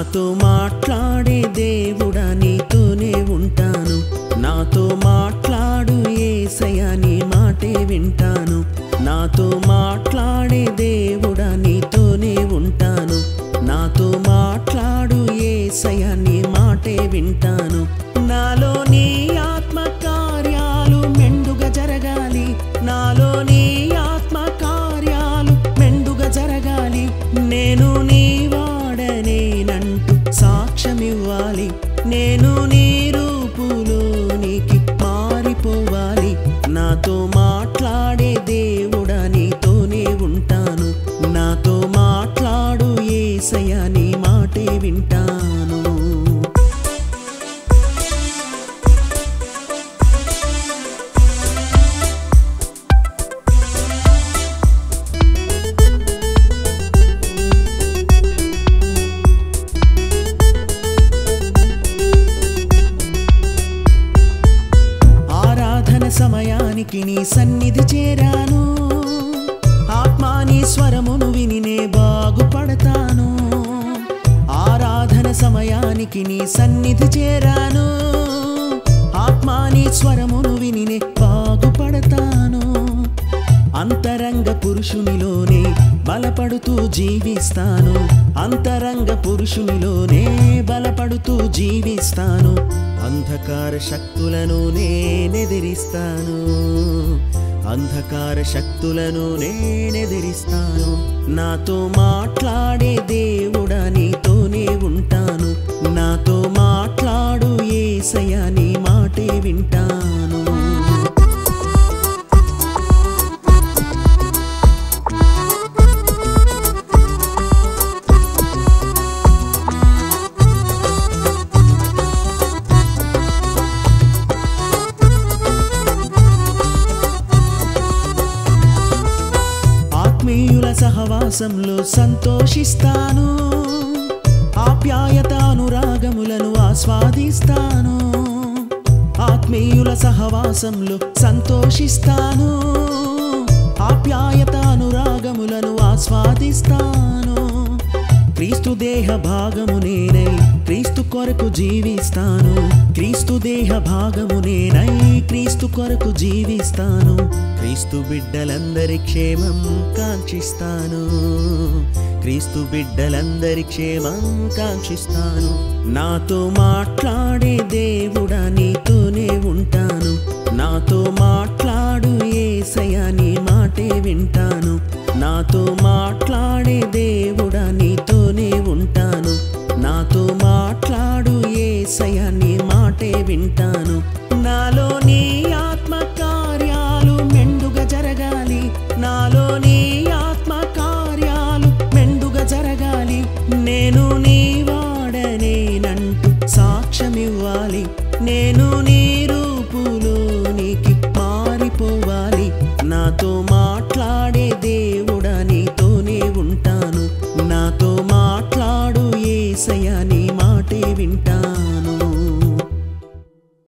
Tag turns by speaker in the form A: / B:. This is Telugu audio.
A: నాతో మాట్లాడే దేవుడా నీతోనే ఉంటాను నాతో మాట్లాడు ఏసయ్యా నీ మాటే వింటాను నాతో మాట్లాడే దేవుడా నీతోనే ఉంటాను నాతో మాట్లాడు ఏసయ్యా నీ మాటే వింటాను నాలో నీ ఆత్మ కార్యాలు మెండుగా జరగాలి నాలో నీ ఆత్మ కార్యాలు మెండుగా జరగాలి నేను నీ వాడనేనంటూ సాక్ష్యమివ్వాలి నేను నీ రూపులోనికి మారిపోవాలి నాతో మాట్లాడే దేవుడా నీతోనే ఉంటాను నాతో మాట్లాడు ఏసయ్యా నీ మాటే వింటాను ఆరాధన సమయానికి నీ సన్నిధి చేరాను ఆత్మాని స్వరమును విని నే బాగుపడతాను ఆరాధన సమయానికి నీ సన్నిధి చేరాను ఆత్మాని స్వరమును విని నే బాగుపడతాను అంతరంగ పురుషునిలోనే బలపడుతూ జీవిస్తాను అంతరంగ పురుషునిలోనే బలపడుతూ జీవిస్తాను అంధకార శక్తులను నేనెదిరిస్తాను అంధకార శక్తులను నేనెదిరిస్తాను నాతో మాట్లాడే దేవుడా నీతోనే ఉంటాను నాతో మాట్లాడు ఏసయ్యా నీ మాటే వింటాను ఆత్మీయుల సహవాసంలో సంతోషిస్తాను ఆప్యాయత అనురాగములను ఆస్వాదిస్తాను ఆత్మీయుల సహవాసంలో సంతోషిస్తాను ఆప్యాయత అనురాగములను ఆస్వాదిస్తాను క్రీస్తు దేహ భాగము నేనై క్రీస్తు కొరకు జీవిస్తాను క్రీస్తు దేహ భాగము నేనై క్రీస్తు కొరకు జీవిస్తాను క్రీస్తు బిడ్డలందరి క్షేమం కాంక్షిస్తాను క్రీస్తు బిడ్డలందరి క్షేమం కాంక్షిస్తాను నాతో మాట్లాడే దేవుడా నీతోనే ఉంటాను నాతో మాట్లాడు ఏసయ్యా నీ మాటే వింటాను నాతో మాట్లాడే దేవుడా నీతోనే ఉంటాను నాతో మాట్లాడు ఏసయ్యా నీ మాటే వింటాను నాలో నీ ఆత్మ కార్యాలు మెండుగా జరగాలి నాలో నీ ఆత్మ కార్యాలు మెండుగా జరగాలి నేను నీ వాడనేనంటూ సాక్ష్యమివ్వాలి నేను నీ రూపులోనికి మారిపోవాలి నాతో మాట్లాడే దేవుడా నీతోనే ఉంటాను నాతో మాట్లాడు ఏసయ్యా నీ మాటే వింటాను